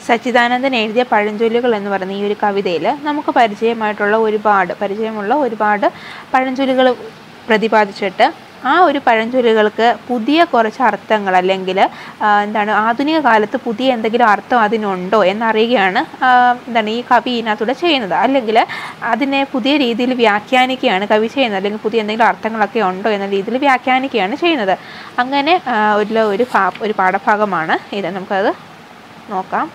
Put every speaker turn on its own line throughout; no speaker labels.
സച്ചിദാനന്ദൻ എഴുതിയ പഴഞ്ചൊല്ലുകൾ എന്ന് പറയുന്ന ഈ ഒരു കവിതയിൽ നമുക്ക് പരിചയമായിട്ടുള്ള ഒരുപാട് പരിചയമുള്ള ഒരുപാട് പഴഞ്ചൊല്ലുകൾ പ്രതിപാദിച്ചിട്ട് ആ ഒരു പഴഞ്ചൊല്ലുകൾക്ക് പുതിയ കുറച്ച് അർത്ഥങ്ങൾ അല്ലെങ്കിൽ ആ, എന്താണ് ആധുനിക കാലത്ത് പുതിയ എന്തെങ്കിലും അർത്ഥം അതിനുണ്ടോ എന്നറിയുകയാണ് ആ, എന്താണ് ഈ കവി ഇതിനകത്തൂടെ ചെയ്യുന്നത് അല്ലെങ്കിൽ അതിനെ പുതിയ രീതിയിൽ വ്യാഖ്യാനിക്കുകയാണ് കവി ചെയ്യുന്നത് അല്ലെങ്കിൽ പുതിയ എന്തെങ്കിലും അർത്ഥങ്ങളൊക്കെ ഉണ്ടോ എന്ന രീതിയിൽ വ്യാഖ്യാനിക്കുകയാണ് ചെയ്യുന്നത് അങ്ങനെ ആ, ഉള്ള ഒരു ഭാ ഒരു പാഠഭാഗമാണ് ഇത് നമുക്കത് നോക്കാം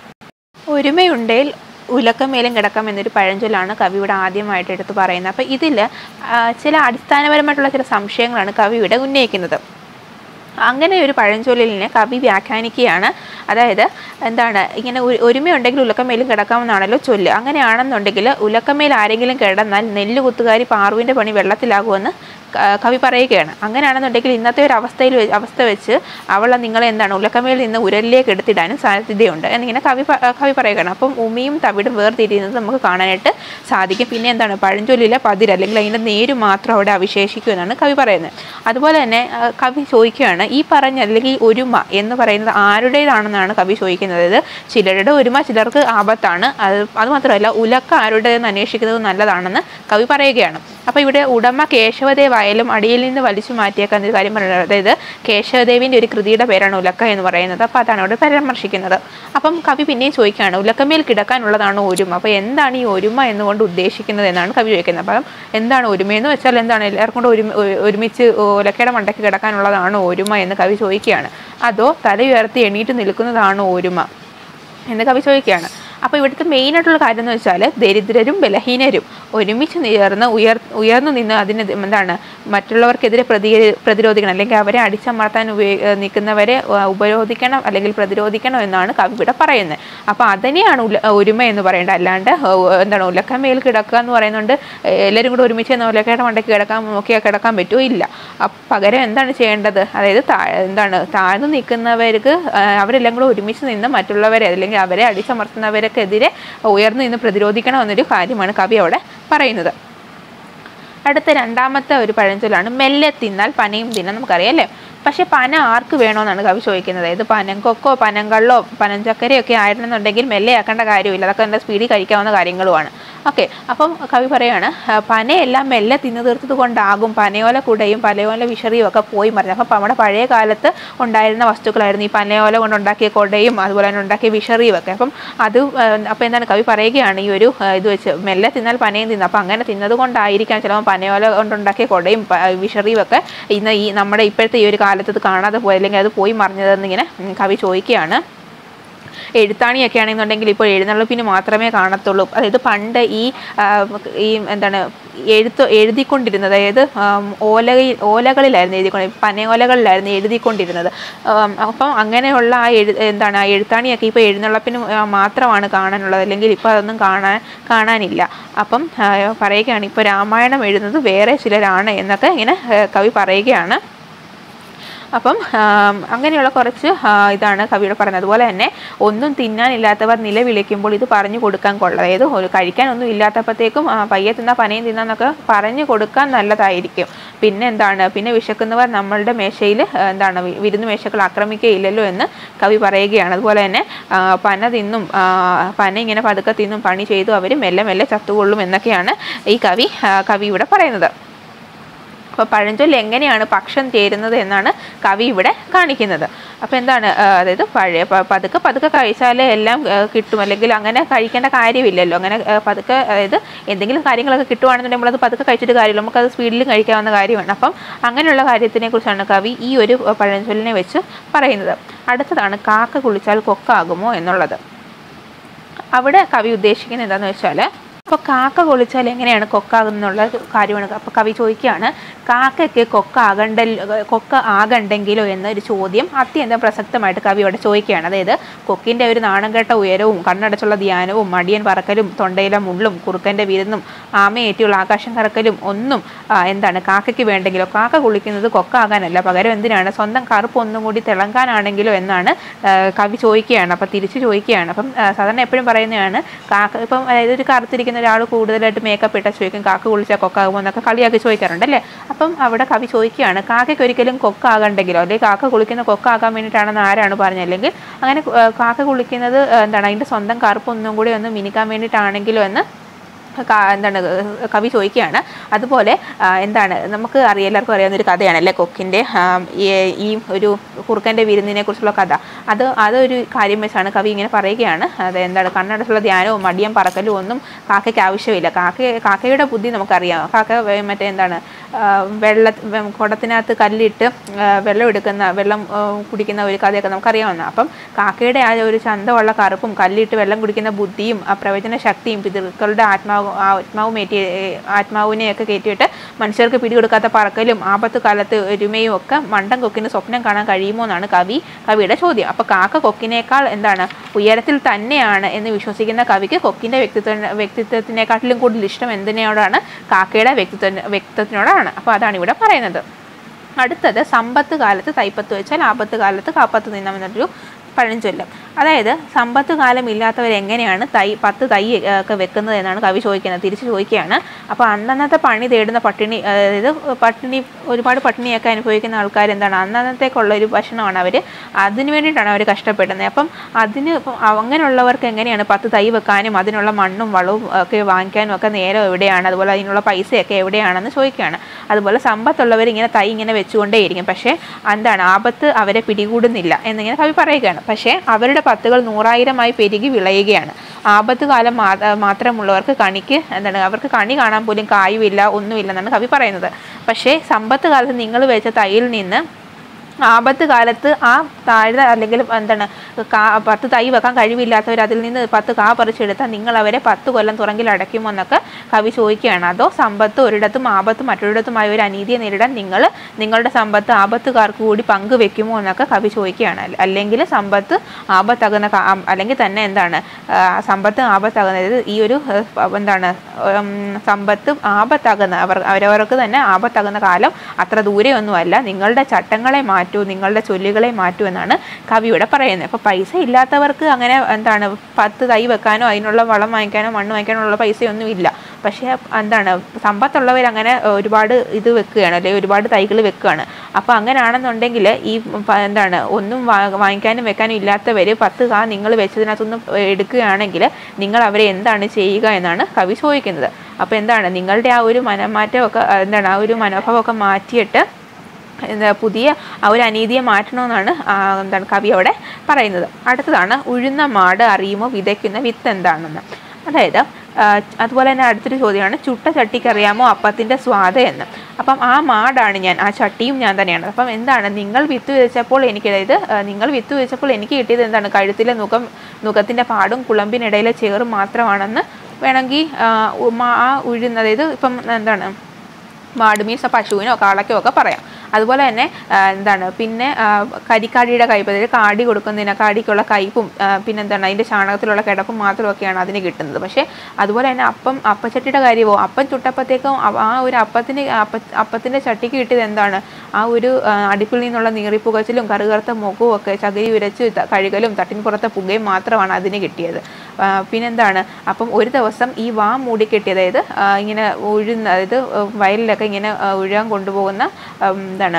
ഒരുമയുണ്ടേൽ ഉലക്കമേലും കിടക്കാം എന്നൊരു പഴഞ്ചൊല്ലാണ് കവി ഇവിടെ ആദ്യമായിട്ട് എടുത്ത് പറയുന്നത് അപ്പോൾ ഇതിൽ ചില അടിസ്ഥാനപരമായിട്ടുള്ള ചില സംശയങ്ങളാണ് കവി ഇവിടെ ഉന്നയിക്കുന്നത് അങ്ങനെ ഒരു പഴഞ്ചൊല്ലിനെ കവി വ്യാഖ്യാനിക്കുകയാണ് അതായത് എന്താണ് ഇങ്ങനെ ഒരു- ഒരുമയുണ്ടെങ്കിൽ ഉലക്കമേലും കിടക്കാമെന്നാണല്ലോ ചൊല്ല് അങ്ങനെയാണെന്നുണ്ടെങ്കിൽ ഉലക്കമേൽ ആരെങ്കിലും കിടന്നാൽ നെല്ല് കുത്തുകാരി പാറുവിൻ്റെ പണി വെള്ളത്തിലാകുമെന്ന് ക- കവി പറയുകയാണ് അങ്ങനെയാണെന്നുണ്ടെങ്കിൽ ഇന്നത്തെ ഒരു അവസ്ഥയിൽ വെ- അവസ്ഥ വെച്ച് അവളെ നിങ്ങളെ എന്താണ് ഉലക്കമേൽ നിന്ന് ഉരലിലേക്ക് എടുത്തിടാനും സാധ്യതയുണ്ട് എന്നിങ്ങനെ കവി പ- കവി പറയുകയാണ് അപ്പം ഉമിയും തവിടും വേർതിരിയുന്നത് നമുക്ക് കാണാനായിട്ട് സാധിക്കും പിന്നെ എന്താണ് പഴഞ്ചൊല്ലിലെ പതിര് അല്ലെങ്കിൽ അതിൻ്റെ നേര് മാത്രം അവിടെ അവശേഷിക്കുമെന്നാണ് കവി പറയുന്നത് അതുപോലെ തന്നെ ആ, കവി ചോദിക്കുകയാണ് ഈ പറഞ്ഞ അല്ലെങ്കിൽ ഈ ഒരുമ എന്ന് പറയുന്നത് ആരുടേതാണെന്നാണ് കവി ചോദിക്കുന്നത് ഇത് ചിലരുടെ ഒരുമ ചിലർക്ക് ആപത്താണ് അത് അതുമാത്രമല്ല ഉലക്ക ആരുടേതെന്ന് അന്വേഷിക്കുന്നത് നല്ലതാണെന്ന് കവി പറയുകയാണ് അപ്പോൾ ഇവിടെ ഉടമ കേശവദേവായാലും അടിയിൽ നിന്ന് വലിച്ചു മാറ്റിയേക്കാൻ ഒരു കാര്യം പറയുന്നത് അതായത് കേശവദേവിൻ്റെ ഒരു കൃതിയുടെ പേരാണ് ഉലക്ക എന്ന് പറയുന്നത് അപ്പോൾ അതാണ് അവിടെ പരാമർശിക്കുന്നത് അപ്പം കവി പിന്നെയും ചോദിക്കുകയാണ് ഉലക്കമേൽ കിടക്കാനുള്ളതാണ് ഒരുമ അപ്പോൾ എന്താണ് ഈ ഒരുമ എന്നുകൊണ്ട് ഉദ്ദേശിക്കുന്നത് എന്നാണ് കവി ചോദിക്കുന്നത് അപ്പം എന്താണ് ഒരുമയെന്ന് വെച്ചാൽ എന്താണ് എല്ലാവർക്കും കൂടെ ഒരുമി ഒ- ഒരുമിച്ച് ഉലക്കയുടെ മണ്ടയ്ക്ക് കിടക്കാനുള്ളതാണോ ഒരുമ എന്ന് കവി ചോദിക്കുകയാണ് അതോ തല ഉയർത്തി എണീറ്റ് നിൽക്കുന്നതാണോ ഒരുമ എന്ന് കവി ചോദിക്കുകയാണ് അപ്പോൾ ഇവിടുത്തെ മെയിൻ ആയിട്ടുള്ള കാര്യം എന്ന് വെച്ചാൽ ദരിദ്രരും ബലഹീനരും ഒരുമിച്ച് ചേർന്ന് ഉയർ ഉയർന്നു നിന്ന് അതിന് ഇത് എന്താണ് മറ്റുള്ളവർക്കെതിരെ പ്രതി പ്രതിരോധിക്കണം അല്ലെങ്കിൽ അവരെ അടിച്ചമർത്താൻ ഉപയോഗ നിൽക്കുന്നവരെ ആ, ഉപരോധിക്കണം അല്ലെങ്കിൽ പ്രതിരോധിക്കണം എന്നാണ് കവി ഇവിടെ പറയുന്നത് അപ്പോൾ അതിനെയാണ് ഉല ഒരുമ എന്ന് പറയേണ്ടത് അല്ലാണ്ട് ആ, എന്താണ് ഉലക്കമേൽ കിടക്കുക എന്ന് പറയുന്നുണ്ട് എല്ലാവരും കൂടെ ഒരുമിച്ച് നിന്ന് ഉലക്കയുടെ മണ്ടയ്ക്ക് കിടക്കാൻ നോക്കിയാൽ കിടക്കാൻ പറ്റുമോ ഇല്ല അപ്പം പകരം എന്താണ് ചെയ്യേണ്ടത് അതായത് താ എന്താണ് താഴ്ന്നു നിൽക്കുന്നവർക്ക് ആ, അവരെല്ലാം കൂടെ ഒരുമിച്ച് നിന്ന് മറ്റുള്ളവരെ അല്ലെങ്കിൽ അവരെ അടിച്ചമർത്തുന്നവർക്കെതിരെ ഉയർന്നു നിന്ന് പ്രതിരോധിക്കണം എന്നൊരു കാര്യമാണ് കവി അവിടെ പറയുന്നത് അടുത്ത രണ്ടാമത്തെ ഒരു പഴഞ്ചൊല്ലാണ് മെല്ലെ തിന്നാൽ പനയും തിന്നാൻ നമുക്കറിയാം അല്ലേ പക്ഷേ പന ആർക്ക് വേണമെന്നാണ് കവി ചോദിക്കുന്നത് അതായത് പനങ്കൊക്കോ പനങ്കള്ളോ പനഞ്ചക്കരയോ ഒക്കെ ആയിരുന്നെന്നുണ്ടെങ്കിൽ മെല്ലെ ആക്കേണ്ട കാര്യമില്ല അതൊക്കെ എൻ്റെ സ്പീഡിൽ കഴിക്കാവുന്ന കാര്യങ്ങളുമാണ് ഓക്കെ അപ്പം കവി പറയാണ് ആ, പനയെല്ലാം മെല്ലെ തിന്നു തീർത്തത് കൊണ്ടാകും പനയോല കുടയും പനയോല വിഷറിയും ഒക്കെ പോയി മറിഞ്ഞു അപ്പം നമ്മുടെ പഴയ കാലത്ത് ഉണ്ടായിരുന്ന വസ്തുക്കളായിരുന്നു ഈ പനയോല കൊണ്ടുണ്ടാക്കിയ കൊടയും അതുപോലെ തന്നെ ഉണ്ടാക്കിയ വിഷറിയും ഒക്കെ അപ്പം അത് അപ്പോൾ എന്താണ് കവി പറയുകയാണ് ഈ ഒരു ആ, ഇത് വെച്ച് മെല്ലെ തിന്നാൽ പനയും തിന്നു അപ്പം അങ്ങനെ തിന്നത് കൊണ്ടായിരിക്കാം ചിലപ്പോൾ പനയോല കൊണ്ടുണ്ടാക്കിയ കൊടയും പ- വിഷറിയും ഒക്കെ ഇന്ന് ഈ നമ്മുടെ ഇപ്പോഴത്തെ ഈ ഒരു കാലത്ത് ഇത് കാണാതെ പോയി അല്ലെങ്കിൽ അത് പോയി മറിഞ്ഞതെന്നിങ്ങനെ ഉം, കവി ചോദിക്കുകയാണ് എഴുത്താണിയൊക്കെ ആണെന്നുണ്ടെങ്കിൽ ഇപ്പോൾ എഴുന്നള്ളിപ്പിന് മാത്രമേ കാണത്തുള്ളൂ അതായത് പണ്ട് ഈ ആ, ഈ എന്താണ് എഴുത്ത് എഴുതിക്കൊണ്ടിരുന്നത് അതായത് ആം, ഓലയിൽ ഓലകളിലായിരുന്നു എഴുതിക്കൊണ്ട് പനയോലകളിലായിരുന്നു എഴുതിക്കൊണ്ടിരുന്നത് ആം, അപ്പം അങ്ങനെയുള്ള ആ എഴു എന്താണ് ആ എഴുത്താണിയൊക്കെ ഇപ്പോൾ എഴുന്നള്ളപ്പിന് ആ, മാത്രമാണ് കാണാനുള്ളത് അല്ലെങ്കിൽ ഇപ്പോൾ അതൊന്നും കാണാൻ കാണാനില്ല അപ്പം ആ, പറയുകയാണ് ഇപ്പോൾ രാമായണം എഴുതുന്നത് വേറെ ചിലരാണ് എന്നൊക്കെ ഇങ്ങനെ ആ, കവി പറയുകയാണ് അപ്പം ആം, അങ്ങനെയുള്ള കുറച്ച് ആ, ഇതാണ് കവിയുടെ പറയുന്നത് അതുപോലെ തന്നെ ഒന്നും തിന്നാനില്ലാത്തവർ നിലവിളിക്കുമ്പോൾ ഇത് പറഞ്ഞു കൊടുക്കാൻ കൊള്ളാം അതായത് ഒരു കഴിക്കാനൊന്നും ഇല്ലാത്തപ്പോഴത്തേക്കും ആ, പയ്യെ തിന്നാ പനയും തിന്നാന്നൊക്കെ പറഞ്ഞു കൊടുക്കാൻ നല്ലതായിരിക്കും പിന്നെ എന്താണ് പിന്നെ വിശക്കുന്നവർ നമ്മളുടെ മേശയിൽ എന്താണ് വി- വിരുന്ന് മേശകൾ ആക്രമിക്കുകയില്ലല്ലോ എന്ന് കവി പറയുകയാണ് അതുപോലെ തന്നെ ആ, പന തിന്നും ആ, പന ഇങ്ങനെ പതുക്കെ തിന്നും പണി ചെയ്തു അവർ മെല്ലെ മെല്ലെ ചത്തുകൊള്ളും എന്നൊക്കെയാണ് ഈ കവി ആ, കവി ഇവിടെ പറയുന്നത് അപ്പോൾ പഴഞ്ചൊല്ല് എങ്ങനെയാണ് പക്ഷം ചേരുന്നത് എന്നാണ് കവി ഇവിടെ കാണിക്കുന്നത് അപ്പോൾ എന്താണ് ആ, അതായത് പഴയ പ- പതുക്കെ പതുക്കെ കഴിച്ചാലേ എല്ലാം ആ, കിട്ടും അല്ലെങ്കിൽ അങ്ങനെ കഴിക്കേണ്ട കാര്യമില്ലല്ലോ അങ്ങനെ ആ, പതുക്കെ അതായത് എന്തെങ്കിലും കാര്യങ്ങളൊക്കെ കിട്ടുവാണെന്നുണ്ടെങ്കിൽ നമ്മളത് പതുക്കെ കഴിച്ചിട്ട് കാര്യമില്ല നമുക്കത് സ്പീഡിൽ കഴിക്കാവുന്ന കാര്യമാണ് അപ്പം അങ്ങനെയുള്ള കാര്യത്തിനെ കുറിച്ചാണ് കവി ഈ ഒരു പഴഞ്ചൊല്ലിനെ വെച്ച് പറയുന്നത് അടുത്തതാണ് കാക്ക കുളിച്ചാൽ കൊക്കാകുമോ എന്നുള്ളത് അവിടെ കവി ഉദ്ദേശിക്കുന്നത് എന്താണെന്ന് വെച്ചാൽ അപ്പോൾ കാക്ക കൊളിച്ചാൽ എങ്ങനെയാണ് കൊക്കാകുന്നുള്ള കാര്യമാണ് അപ്പോൾ കവി ചോദിക്കുകയാണ് കാക്കയ്ക്ക് കൊക്ക ആകണ്ട കൊക്ക ആകണ്ടെങ്കിലോ എന്നൊരു ചോദ്യം അത്യന്തം പ്രസക്തമായിട്ട് കവി അവിടെ ചോദിക്കുകയാണ് അതായത് കൊക്കിൻ്റെ ഒരു നാണം കെട്ട ഉയരവും കണ്ണടച്ചുള്ള ധ്യാനവും മടിയൻ പറക്കലും തൊണ്ടയിലെ മുള്ളും കുറുക്കൻ്റെ വിരുന്നും ആമയേറ്റിയുള്ള ആകാശം കറക്കലും ഒന്നും ആ, എന്താണ് കാക്കയ്ക്ക് വേണ്ടെങ്കിലോ കാക്ക കുളിക്കുന്നത് കൊക്കാകാനല്ല പകരം എന്തിനാണ് സ്വന്തം കറുപ്പ് ഒന്നും കൂടി തിളങ്ങാനാണെങ്കിലോ എന്നാണ് ആ, കവി ചോദിക്കുകയാണ് അപ്പം തിരിച്ചു ചോദിക്കുകയാണ് അപ്പം ആ, സാധാരണ എപ്പോഴും പറയുന്നതാണ് കാക്ക ഇപ്പം അതായത് ഒരു കറുത്തിരിക്കുന്ന ഒരാൾ കൂടുതലായിട്ട് മേക്കപ്പ് ഇട്ടാൽ ചോദിക്കും കാക്ക കുളിച്ചാൽ കൊക്കാകുമോ എന്നൊക്കെ കളിയാക്കി ചോദിക്കാറുണ്ട് അല്ലേ അപ്പം അവിടെ കവി ചോദിക്കുകയാണ് കാക്കയ്ക്ക് ഒരിക്കലും കൊക്കാകണ്ടെങ്കിലോ അല്ലെങ്കിൽ കാക്ക കുളിക്കുന്ന കൊക്കാകാൻ വേണ്ടിയിട്ടാണെന്ന് ആരാണ് പറഞ്ഞത് അല്ലെങ്കിൽ അങ്ങനെ ആ, കാക്ക കുളിക്കുന്നത് ആ, എന്താണ് അതിൻ്റെ സ്വന്തം കറുപ്പൊന്നും കൂടി ഒന്ന് മിനുക്കാൻ വേണ്ടിയിട്ടാണെങ്കിലോ എന്ന് ക- എന്താണ് കവി ചോദിക്കുകയാണ് അതുപോലെ ആ, എന്താണ് നമുക്ക് അറിയാം എല്ലാവർക്കും അറിയാവുന്ന ഒരു കഥയാണല്ലേ കൊക്കിൻ്റെ ഈ ഈ ഒരു കുറുക്കൻ്റെ വിരുന്നിനെ കുറിച്ചുള്ള കഥ അത് അതൊരു കാര്യം വെച്ചാണ് കവി ഇങ്ങനെ പറയുകയാണ് അത് എന്താണ് കണ്ണടച്ചുള്ള ധ്യാനവും മടിയം പറക്കലും ഒന്നും കാക്കയ്ക്ക് ആവശ്യമില്ല കാക്ക കാക്കയുടെ ബുദ്ധി നമുക്കറിയാം കാക്ക വേ- മറ്റേ എന്താണ് ആ, വെള്ള വെ- കുടത്തിനകത്ത് കല്ലിട്ട് ആ, വെള്ളം എടുക്കുന്ന വെള്ളം ആ, കുടിക്കുന്ന ഒരു കഥയൊക്കെ നമുക്കറിയാവുന്ന അപ്പം കാക്കയുടെ ആ ഒരു ചന്തമുള്ള കറുപ്പും കല്ലിട്ട് വെള്ളം കുടിക്കുന്ന ബുദ്ധിയും ആ പ്രവചന ശക്തിയും പിതൃക്കളുടെ ആത്മാവ് ആത്മാവും ഏറ്റി ആത്മാവിനെയൊക്കെ കയറ്റിയിട്ട് മനുഷ്യർക്ക് പിടികൊടുക്കാത്ത പറക്കലും ആപത്ത് കാലത്ത് ഒരുമയും ഒക്കെ മണ്ടൻ കൊക്കിന് സ്വപ്നം കാണാൻ കഴിയുമോ എന്നാണ് കവി കവിയുടെ ചോദ്യം അപ്പോൾ കാക്ക കൊക്കിനേക്കാൾ എന്താണ് ഉയരത്തിൽ തന്നെയാണ് എന്ന് വിശ്വസിക്കുന്ന കവിക്ക് കൊക്കിൻ്റെ വ്യക്തിത്വ വ്യക്തിത്വത്തിനെക്കാട്ടിലും കൂടുതൽ ഇഷ്ടം എന്തിനോടാണ് കാക്കയുടെ വ്യക്തിത്വ വ്യക്തിത്വത്തിനോടാണ് അപ്പോൾ അതാണ് ഇവിടെ പറയുന്നത് അടുത്തത് സമ്പത്ത് കാലത്ത് തൈപ്പത്ത് വെച്ചാൽ ആപത്ത് കാലത്ത് കാപ്പത്ത് നിന്നാമെന്നൊരു പഴഞ്ചൊല്ല് അതായത് സമ്പത്ത് കാലം ഇല്ലാത്തവർ എങ്ങനെയാണ് തൈ പത്ത് തൈ ഏ, ഒക്കെ വെക്കുന്നത് എന്നാണ് കവി ചോദിക്കുന്നത് തിരിച്ച് ചോദിക്കുകയാണ് അപ്പോൾ അന്നന്നത്തെ പണി തേടുന്ന പട്ടിണി അതായത് പട്ടിണി ഒരുപാട് പട്ടിണിയൊക്കെ അനുഭവിക്കുന്ന ആൾക്കാർ എന്താണ് അന്നന്നത്തേക്കുള്ള ഒരു ഭക്ഷണമാണ് അവർ അതിന് വേണ്ടിയിട്ടാണ് അവർ കഷ്ടപ്പെടുന്നത് അപ്പം അതിന് ഇപ്പം അങ്ങനെയുള്ളവർക്ക് എങ്ങനെയാണ് പത്ത് തൈ വെക്കാനും അതിനുള്ള മണ്ണും വളവും ഒക്കെ വാങ്ങിക്കാനും ഒക്കെ നേരം എവിടെയാണ് അതുപോലെ അതിനുള്ള പൈസയൊക്കെ എവിടെയാണെന്ന് ചോദിക്കുകയാണ് അതുപോലെ സമ്പത്തുള്ളവർ ഇങ്ങനെ തൈ ഇങ്ങനെ വെച്ചുകൊണ്ടേയിരിക്കും പക്ഷേ എന്താണ് ആപത്ത് അവരെ പിടികൂടുന്നില്ല എന്നിങ്ങനെ കവി പറയുകയാണ് പക്ഷേ അവരുടെ പത്തുകൾ നൂറായിരമായി പെരുകി വിളയുകയാണ് ആപത്ത് കാലം മാ- മാത്രമുള്ളവർക്ക് കണിക്ക് എന്താണ് അവർക്ക് കണി കാണാൻ പോലും കായുമില്ല ഒന്നുമില്ല എന്നാണ് കവി പറയുന്നത് പക്ഷേ സമ്പത്ത് കാലത്ത് നിങ്ങൾ വെച്ച തൈയിൽ നിന്ന് ആപത്ത് കാലത്ത് ആ താഴ്ന്ന അല്ലെങ്കിൽ എന്താണ് കാ പത്ത് തൈ വെക്കാൻ കഴിവില്ലാത്തവർ അതിൽ നിന്ന് പത്ത് കാ പറിച്ചെടുത്താൽ നിങ്ങൾ അവരെ പത്ത് കൊല്ലം തുറങ്കിൽ അടയ്ക്കുമോ എന്നൊക്കെ കവി ചോദിക്കുകയാണ് അതോ സമ്പത്ത് ഒരിടത്തും ആപത്ത് മറ്റൊരിടത്തുമായ ഒരു അനീതിയെ നേരിടാൻ നിങ്ങൾ നിങ്ങളുടെ സമ്പത്ത് ആപത്തുകാർക്ക് കൂടി പങ്കുവെക്കുമോ എന്നൊക്കെ കവി ചോദിക്കുകയാണ് അല്ല- അല്ലെങ്കിൽ സമ്പത്ത് ആപത്താകുന്ന കാ- ആ- അല്ലെങ്കിൽ തന്നെ എന്താണ് ആ, സമ്പത്ത് ആപത്താകുന്നത് ഈ ഒരു ഏഹ്, പ- എന്താണ് ഉം, സമ്പത്ത് ആപത്താകുന്ന അവർ അവരവർക്ക് തന്നെ ആപത്താകുന്ന കാലം അത്ര ദൂരെയൊന്നുമല്ല നിങ്ങളുടെ ചട്ടങ്ങളെ മാറ്റൂ നിങ്ങളുടെ ചൊല്ലുകളെ മാറ്റൂ എന്നാണ് കവിയുടെ പറയുന്നത് അപ്പോൾ പൈസ ഇല്ലാത്തവർക്ക് അങ്ങനെ എന്താണ് പത്ത് തൈ വെക്കാനോ അതിനുള്ള വളം വാങ്ങിക്കാനോ മണ്ണ് വാങ്ങിക്കാനോ ഉള്ള പൈസയൊന്നും ഇല്ല പക്ഷേ എന്താണ് സമ്പത്തുള്ളവർ അങ്ങനെ ഒരുപാട് ഇത് വെക്കുകയാണ് അല്ലെങ്കിൽ ഒരുപാട് തൈകൾ വെക്കുകയാണ് അപ്പോൾ അങ്ങനെയാണെന്നുണ്ടെങ്കിൽ ഈ പ- എന്താണ് ഒന്നും വാ- വാങ്ങിക്കാനും വെക്കാനും ഇല്ലാത്തവർ പത്ത് കാ നിങ്ങൾ വെച്ചതിനകത്തുനിന്ന് എടുക്കുകയാണെങ്കിൽ നിങ്ങൾ അവരെ എന്താണ് ചെയ്യുക എന്നാണ് കവി ചോദിക്കുന്നത് അപ്പോൾ എന്താണ് നിങ്ങളുടെ ആ ഒരു മനംമാറ്റമൊക്കെ ആ, എന്താണ് ആ ഒരു മനോഭാവമൊക്കെ മാറ്റിയിട്ട് എന്താ പുതിയ ആ ഒരു അനീതിയെ മാറ്റണമെന്നാണ് ആ, എന്താണ് കവി അവിടെ പറയുന്നത് അടുത്തതാണ് ഉഴുന്ന മാട് അറിയുമോ വിതയ്ക്കുന്ന വിത്ത് എന്താണെന്ന് അതായത് ആ, അതുപോലെ തന്നെ അടുത്തൊരു ചോദ്യമാണ് ചുട്ട ചട്ടിക്ക് അറിയാമോ അപ്പത്തിൻ്റെ സ്വാദ എന്ന് അപ്പം ആ മാടാണ് ഞാൻ ആ ചട്ടിയും ഞാൻ തന്നെയാണ് അപ്പം എന്താണ് നിങ്ങൾ വിത്ത് വിതച്ചപ്പോൾ എനിക്ക് അതായത് ആ, നിങ്ങൾ വിത്ത് വിതച്ചപ്പോൾ എനിക്ക് കിട്ടിയത് എന്താണ് കഴുത്തിലെ മുഖം മുഖത്തിൻ്റെ പാടും കുളമ്പിനിടയിലെ ചേറും മാത്രമാണെന്ന് വേണമെങ്കിൽ ആ, ഉ- മാ- ആ ഉഴുന്ന അതായത് ഇപ്പം എന്താണ് മാട് മീൻസ് പശുവിനോ കാളയ്ക്കോ ഒക്കെ പറയാം അതുപോലെ തന്നെ ആ, എന്താണ് പിന്നെ ആ, കരിക്കാടിയുടെ കയ്പ് അതായത് കാടി കൊടുക്കുന്നതിന് കാടിക്കുള്ള കയ്പും ആ, പിന്നെ എന്താണ് അതിൻ്റെ ചാണകത്തിലുള്ള കിടപ്പും മാത്രമൊക്കെയാണ് അതിന് കിട്ടുന്നത് പക്ഷേ അതുപോലെ തന്നെ അപ്പം അപ്പച്ചട്ടിയുടെ കാര്യമോ അപ്പം ചുട്ടപ്പത്തേക്കും അവ- ആ ഒരു അപ്പത്തിന് അപ്പ അപ്പത്തിൻ്റെ ചട്ടിക്ക് കിട്ടിയത് എന്താണ് ആ ഒരു ആ, അടുപ്പിൽ നിന്നുള്ള നീറിപ്പുകച്ചിലും കറുകറുത്ത മുഖവും ഒക്കെ ചകിരി ഉരച്ച് ത- കഴുകലും തട്ടിന് പുറത്തെ പുകയും മാത്രമാണ് അതിന് കിട്ടിയത് ആ, പിന്നെന്താണ് അപ്പം ഒരു ദിവസം ഈ വാ മൂടി കെട്ടി അതായത് ആ, ഇങ്ങനെ ഉഴുന്ന അതായത് വയലിലൊക്കെ ഇങ്ങനെ ആ, ഉഴുകാൻ കൊണ്ടുപോകുന്ന ഉം, എന്താണ്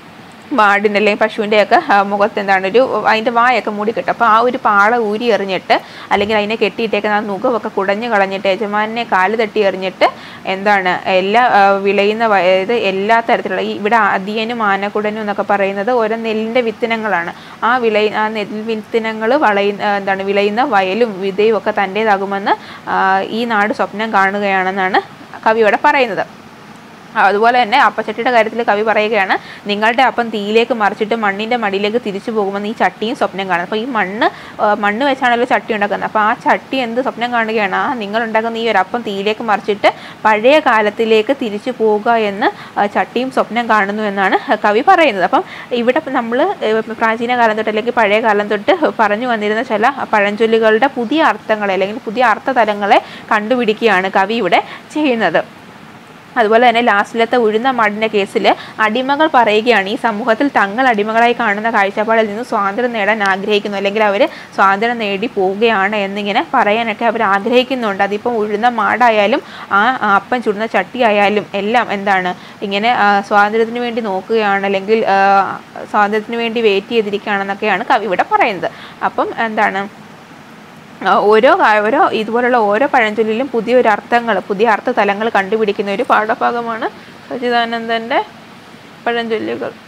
മാടിൻ്റെ അല്ലെങ്കിൽ പശുവിൻ്റെ ഒക്കെ മുഖത്ത് എന്താണ് ഒരു അതിൻ്റെ വായൊക്കെ മൂടി കെട്ടും അപ്പോൾ ആ ഒരു പാള ഊരി എറിഞ്ഞിട്ട് അല്ലെങ്കിൽ അതിനെ കെട്ടിയിട്ടേക്കുന്ന ആ നുഖമൊക്കെ കുടഞ്ഞു കളഞ്ഞിട്ട് യജമാനെ കാല് തട്ടി എറിഞ്ഞിട്ട് എന്താണ് എല്ലാ ആ, വിളയുന്ന വ- അതായത് എല്ലാ തരത്തിലുള്ള ഈ ഇവിടെ അതിയനും ആനക്കുടനും എന്നൊക്കെ പറയുന്നത് ഓരോ നെല്ലിൻ്റെ വിത്തിനങ്ങളാണ് ആ വിളയ ആ നെൽ വിത്തിനങ്ങൾ വളയുന്ന ആ, എന്താണ് വിളയുന്ന വയലും വിതയും ഒക്കെ തൻ്റേതാകുമെന്ന് ആ, ഈ നാട് സ്വപ്നം കാണുകയാണെന്നാണ് കവിയോടെ പറയുന്നത് അതുപോലെ തന്നെ അപ്പച്ചട്ടിയുടെ കാര്യത്തിൽ കവി പറയുകയാണ് നിങ്ങളുടെ അപ്പം തീയിലേക്ക് മറിച്ചിട്ട് മണ്ണിൻ്റെ മടിയിലേക്ക് തിരിച്ചു പോകുമെന്ന് ഈ ചട്ടിയും സ്വപ്നം കാണുന്നത് അപ്പോൾ ഈ മണ്ണ് ആ, മണ്ണ് വെച്ചാണല്ലോ ചട്ടി ഉണ്ടാക്കുന്നത് അപ്പോൾ ആ ചട്ടി എന്ത് സ്വപ്നം കാണുകയാണ് ആ നിങ്ങൾ ഉണ്ടാക്കുന്ന ഈ ഒരു അപ്പം തീയിലേക്ക് മറിച്ചിട്ട് പഴയ കാലത്തിലേക്ക് തിരിച്ചു പോവുക എന്ന് ആ, ചട്ടിയും സ്വപ്നം കാണുന്നു എന്നാണ് കവി പറയുന്നത് അപ്പം ഇവിടെ നമ്മൾ പ്രാചീന കാലം തൊട്ട് അല്ലെങ്കിൽ പഴയ കാലം തൊട്ട് പറഞ്ഞു വന്നിരുന്ന ചില പഴഞ്ചൊല്ലുകളുടെ പുതിയ അർത്ഥങ്ങളെ അല്ലെങ്കിൽ പുതിയ അർത്ഥതലങ്ങളെ കണ്ടുപിടിക്കുകയാണ് കവി ഇവിടെ ചെയ്യുന്നത് അതുപോലെ തന്നെ ലാസ്റ്റിലത്തെ ഉഴുന്ന മാടിൻ്റെ കേസിൽ അടിമകൾ പറയുകയാണ് ഈ സമൂഹത്തിൽ തങ്ങൾ അടിമകളായി കാണുന്ന കാഴ്ചപ്പാടിൽ നിന്ന് സ്വാതന്ത്ര്യം നേടാൻ ആഗ്രഹിക്കുന്നു അല്ലെങ്കിൽ അവർ സ്വാതന്ത്ര്യം നേടി പോവുകയാണ് എന്നിങ്ങനെ പറയാനൊക്കെ അവർ ആഗ്രഹിക്കുന്നുണ്ട് അതിപ്പം ഉഴുന്ന മാടായാലും ആ അപ്പം ചുടുന്ന ചട്ടി ആയാലും എല്ലാം എന്താണ് ഇങ്ങനെ ആ, സ്വാതന്ത്ര്യത്തിന് വേണ്ടി നോക്കുകയാണ് അല്ലെങ്കിൽ ആ, സ്വാതന്ത്ര്യത്തിന് വേണ്ടി വെയിറ്റ് ചെയ്തിരിക്കുകയാണെന്നൊക്കെയാണ് കവി ഇവിടെ പറയുന്നത് അപ്പം എന്താണ് ആ, ഓരോ കാ- ഓരോ ഇതുപോലുള്ള ഓരോ പഴഞ്ചൊല്ലിലും പുതിയൊരു അർത്ഥങ്ങൾ പുതിയ അർത്ഥതലങ്ങൾ കണ്ടുപിടിക്കുന്ന ഒരു പാഠഭാഗമാണ് സച്ചിദാനന്ദൻ്റെ പഴഞ്ചൊല്ലുകൾ